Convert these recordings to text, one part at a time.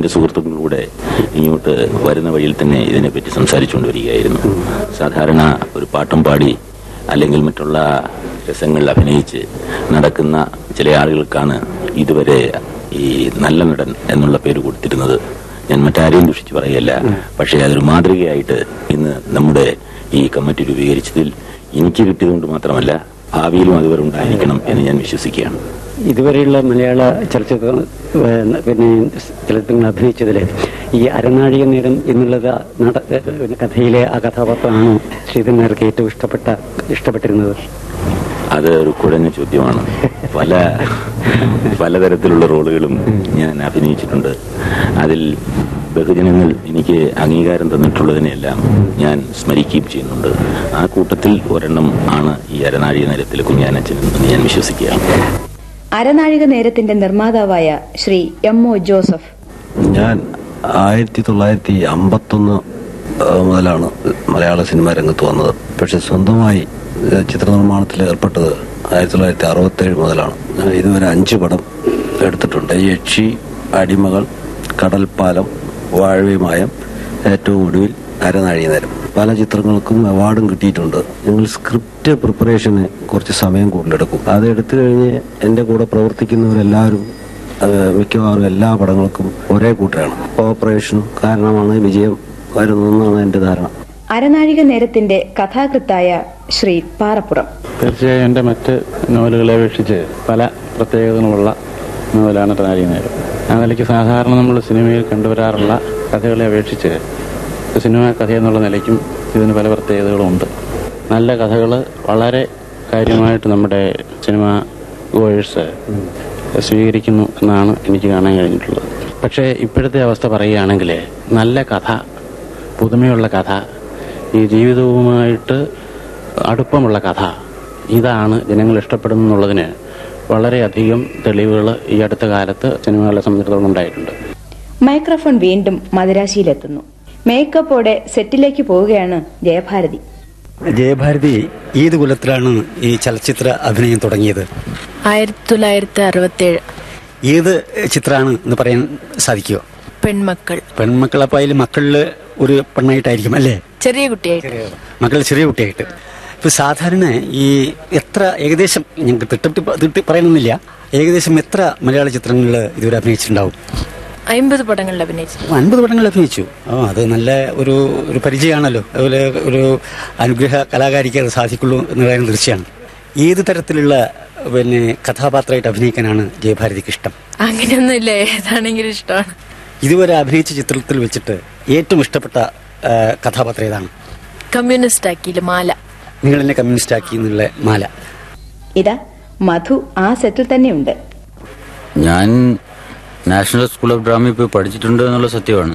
എന്റെ സുഹൃത്തുക്കളിലൂടെ ഇങ്ങോട്ട് വരുന്ന വഴിയിൽ തന്നെ ഇതിനെപ്പറ്റി സംസാരിച്ചുകൊണ്ട് വരികയായിരുന്നു സാധാരണ ഒരു പാട്ടും പാടി അല്ലെങ്കിൽ മറ്റുള്ള രസങ്ങളിൽ അഭിനയിച്ച് നടക്കുന്ന ചില ആളുകൾക്കാണ് ഇതുവരെ ഈ നല്ല നടൻ എന്നുള്ള പേര് കൊടുത്തിരുന്നത് ഞാൻ മറ്റാരെയും ദുഷിച്ച് പറയല്ല പക്ഷേ അതൊരു മാതൃകയായിട്ട് ഇന്ന് നമ്മുടെ ഈ കമ്മിറ്റി രൂപീകരിച്ചതിൽ എനിക്ക് കിട്ടിയതുകൊണ്ട് മാത്രമല്ല ഭാവിയിലും അതുവരെ ഉണ്ടായിരിക്കണം എന്ന് ഞാൻ വിശ്വസിക്കുകയാണ് ഇതുവരെയുള്ള മലയാള ചലച്ചിത്ര ഏഹ്, പിന്നെ ചലച്ചിത്രങ്ങൾ അഭിനയിച്ചതിൽ ഈ അരനാഴിക നേരം എന്നുള്ളത് നട ഏഹ്, കഥയിലെ ആ കഥാപാത്രമാണോ ശ്രീധരൻ നായർക്ക് ഏറ്റവും ഇഷ്ടപ്പെട്ട ഇഷ്ടപ്പെട്ടിരുന്നത് അത് ഒരു കുഴഞ്ഞ ചോദ്യമാണ് പല പലതരത്തിലുള്ള റോളുകളും ഞാൻ അഭിനയിച്ചിട്ടുണ്ട് അതിൽ ബഹുജനങ്ങൾ എനിക്ക് അംഗീകാരം തന്നിട്ടുള്ളതിനെല്ലാം ഞാൻ സ്മരിക്കുകയും ചെയ്യുന്നുണ്ട് ആ കൂട്ടത്തിൽ ഒരെണ്ണം ആണ് ഈ അരനാഴിക നേരത്തിലെ കുഞ്ഞാനച്ചൻ എന്ന് ഞാൻ വിശ്വസിക്കുകയാണ് അരനാഴിക നേരത്തിന്റെ നിർമ്മാതാവായ ശ്രീ എം ഒ ജോസഫ് ഞാൻ ആയിരത്തി തൊള്ളായിരത്തി അമ്പത്തൊന്ന് മുതലാണ് മലയാള സിനിമാ രംഗത്ത് വന്നത് പക്ഷെ സ്വന്തമായി ഏഹ്, ചിത്രനിർമ്മാണത്തിൽ ഏർപ്പെട്ടത് ആയിരത്തി തൊള്ളായിരത്തി അറുപത്തേഴ് മുതലാണ് ഞാൻ ഇതുവരെ അഞ്ച് പടം എടുത്തിട്ടുണ്ട് യക്ഷി അടിമകൾ കടൽപ്പാലം വാഴവിമായം ഏറ്റവും ഒടുവിൽ അരനാഴി നേരം പല ചിത്രങ്ങൾക്കും അവാർഡും കിട്ടിയിട്ടുണ്ട് ഞങ്ങൾ സ്ക്രിപ്റ്റ് പ്രിപ്പറേഷന് കുറച്ച് സമയം കൂടുതലെടുക്കും അത് എടുത്തു കഴിഞ്ഞ് എൻ്റെ കൂടെ പ്രവർത്തിക്കുന്നവരെല്ലാവരും അത് മിക്കവാറും എല്ലാ പടങ്ങൾക്കും ഒരേ കൂട്ടരാണ് കോപ്പറേഷനും കാരണമാണ് വിജയം വരുന്നതെന്നാണ് എൻ്റെ ധാരണ അരനാഴിക നേരത്തിന്റെ കഥാകൃത്തായ ശ്രീ പാറപ്പുറം തീർച്ചയായും എൻ്റെ മറ്റ് നോവലുകളെ അപേക്ഷിച്ച് പല പ്രത്യേകതകളുമുള്ള നോവലാണ് റാരി നേരം ആ നിലയ്ക്ക് സാധാരണ നമ്മൾ സിനിമയിൽ കണ്ടുവരാറുള്ള കഥകളെ അപേക്ഷിച്ച് സിനിമ കഥ എന്നുള്ള നിലയ്ക്കും ഇതിന് പല പ്രത്യേകതകളുമുണ്ട് നല്ല കഥകൾ വളരെ കാര്യമായിട്ട് നമ്മുടെ സിനിമ ഗോയേഴ്സ് സ്വീകരിക്കുന്നു എന്നാണ് എനിക്ക് കാണാൻ കഴിഞ്ഞിട്ടുള്ളത് പക്ഷേ ഇപ്പോഴത്തെ അവസ്ഥ പറയുകയാണെങ്കിൽ നല്ല കഥ പുതുമയുള്ള കഥ ഈ ജീവിതവുമായിട്ട് അടുപ്പമുള്ള കഥ ഇതാണ് ജനങ്ങൾ ഇഷ്ടപ്പെടുന്നുള്ളതിന് വളരെയധികം തെളിവുകൾ ഈ അടുത്ത കാലത്ത് സിനിമകളെ സംബന്ധിച്ചിടത്തോളം ഉണ്ടായിട്ടുണ്ട് മൈക്രോഫോൺ വീണ്ടും മദിരാശിയിലെത്തുന്നു മേക്കപ്പോടെ സെറ്റിലേക്ക് പോവുകയാണ് ജയഭാരതി ജയഭാരതി ഏത് കുലത്തിലാണ് ഈ ചലച്ചിത്ര അഭിനയം തുടങ്ങിയത് ആയിരത്തി തൊള്ളായിരത്തി അറുപത്തേഴ് ഏത് ചിത്രമാണ് എന്ന് പറയാൻ സാധിക്കുമോ പെൺമക്കൾ പെൺമക്കളപ്പോൾ അതിൽ മക്കളിൽ ഒരു പെണ്ണായിട്ടായിരിക്കും അല്ലേ ചെറിയ കുട്ടിയായിട്ട് മക്കൾ ചെറിയ കുട്ടിയായിട്ട് ഇപ്പൊ സാധാരണ ഈ എത്ര ഏകദേശം ഞങ്ങൾക്ക് തിട്ടി തിട്ടി പറയണമെന്നില്ല ഏകദേശം എത്ര മലയാള ചിത്രങ്ങളിൽ ഇതുവരെ അഭിനയിച്ചിട്ടുണ്ടാവും അമ്പത് പടങ്ങളിൽ അഭിനയിച്ചു അൻപത് പടങ്ങൾ അഭിനയിച്ചു ആ അത് നല്ല ഒരു ഒരു പരിചയമാണല്ലോ അതുപോലെ ഒരു അനുഗ്രഹ കലാകാരിക്ക് അത് സാധിക്കുള്ളൂ എന്ന കാര്യം തീർച്ചയാണ് ഏത് തരത്തിലുള്ള പിന്നെ കഥാപാത്രമായിട്ട് അഭിനയിക്കാനാണ് ജയഭാരതിക്ക് ഇഷ്ടം അങ്ങനെയൊന്നുമില്ല ഏതാണെങ്കിലും ഇഷ്ടമാണ് ഇതുവരെ അഭിനയിച്ച ചിത്രത്തിൽ വെച്ചിട്ട് ഏറ്റവും ഇഷ്ടപ്പെട്ട ആ, കഥാപാത്രം ഏതാണ് കമ്മ്യൂണിസ്റ്റ് ആക്കിയില്ല മാല നിങ്ങൾ എന്നെ കമ്മ്യൂണിസ്റ്റ് ആക്കി എന്നുള്ള മാല ഇതാ മധു ആ സെറ്റിൽ തന്നെയുണ്ട് ഞാൻ നാഷണൽ സ്കൂൾ ഓഫ് ഡ്രാമയിൽ പോയി പഠിച്ചിട്ടുണ്ട് എന്നുള്ള സത്യമാണ്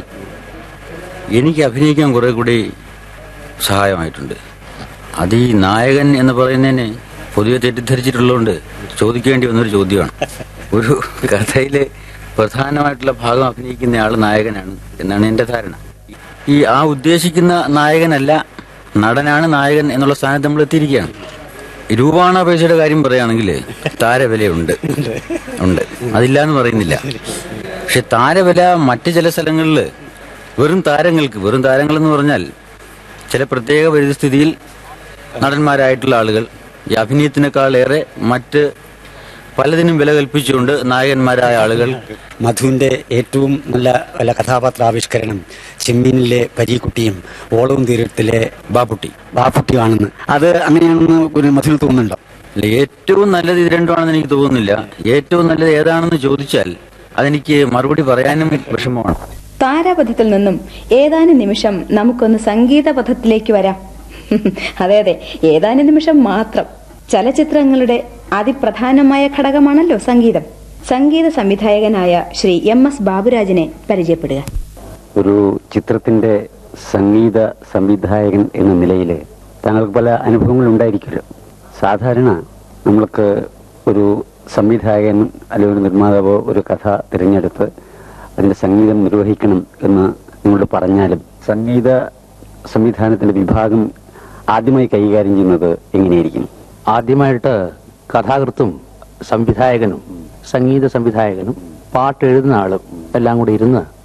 എനിക്ക് അഭിനയിക്കാൻ കുറെ കൂടി സഹായമായിട്ടുണ്ട് അത് ഈ നായകൻ എന്ന് പറയുന്നതിന് പൊതുവെ തെറ്റിദ്ധരിച്ചിട്ടുള്ളതുകൊണ്ട് ചോദിക്കേണ്ടി വന്നൊരു ചോദ്യമാണ് ഒരു കഥയിലെ പ്രധാനമായിട്ടുള്ള ഭാഗം അഭിനയിക്കുന്ന ആൾ നായകനാണ് എന്നാണ് എന്റെ ധാരണ ഈ ആ ഉദ്ദേശിക്കുന്ന നായകനല്ല നടനാണ് നായകൻ എന്നുള്ള സ്ഥാനത്ത് നമ്മൾ എത്തിയിരിക്കുകയാണ് രൂപാണ പൈസയുടെ കാര്യം പറയുകയാണെങ്കിൽ താരവിലയുണ്ട് ഉണ്ട് അതില്ല എന്ന് പറയുന്നില്ല പക്ഷെ താരവില മറ്റ് ചില സ്ഥലങ്ങളിൽ വെറും താരങ്ങൾക്ക് വെറും താരങ്ങൾ എന്ന് പറഞ്ഞാൽ ചില പ്രത്യേക പരിസ്ഥിതിയിൽ നടന്മാരായിട്ടുള്ള ആളുകൾ ഈ അഭിനയത്തിനേക്കാൾ ഏറെ മറ്റ് പലതിനും വില കൽപ്പിച്ചുകൊണ്ട് നായകന്മാരായ ആളുകൾ മധുവിന്റെ ഏറ്റവും നല്ല നല്ല കഥാപാത്രാവിഷ്കരണം ചെമ്മീനിലെ പരീക്കുട്ടിയും ഓളവും തീരത്തിലെ ബാപ്പുട്ടി ബാപ്പുട്ടിയാണെന്ന് അത് അങ്ങനെയാണെന്ന് പിന്നെ മധുവിന് തോന്നുന്നുണ്ടോ അല്ല ഏറ്റവും നല്ലത് ഇത് രണ്ടുമാണെന്ന് എനിക്ക് തോന്നുന്നില്ല ഏറ്റവും നല്ലത് ഏതാണെന്ന് ചോദിച്ചാൽ അതെനിക്ക് മറുപടി പറയാനും വിഷമമാണ് താരാപഥത്തിൽ നിന്നും ഏതാനും നിമിഷം നമുക്കൊന്ന് സംഗീത പഥത്തിലേക്ക് വരാം അതെ അതെ ഏതാനും നിമിഷം മാത്രം ചലച്ചിത്രങ്ങളുടെ അതിപ്രധാനമായ ഘടകമാണല്ലോ സംഗീതം സംഗീത സംവിധായകനായ ശ്രീ എം എസ് ബാബുരാജിനെ പരിചയപ്പെടുക ഒരു ചിത്രത്തിന്റെ സംഗീത സംവിധായകൻ എന്ന നിലയിൽ താങ്കൾക്ക് പല അനുഭവങ്ങൾ ഉണ്ടായിരിക്കുമല്ലോ സാധാരണ നമ്മൾക്ക് ഒരു സംവിധായകൻ അല്ലെങ്കിൽ ഒരു നിർമ്മാതാവോ ഒരു കഥ തിരഞ്ഞെടുത്ത് അതിന്റെ സംഗീതം നിർവഹിക്കണം എന്ന് നിങ്ങളോട് പറഞ്ഞാലും സംഗീത സംവിധാനത്തിന്റെ വിഭാഗം ആദ്യമായി കൈകാര്യം ചെയ്യുന്നത് എങ്ങനെയായിരിക്കും ആദ്യമായിട്ട് കഥാകൃത്തും സംവിധായകനും സംഗീത സംവിധായകനും പാട്ട് എഴുതുന്ന ആളും എല്ലാം കൂടി ഇരുന്ന്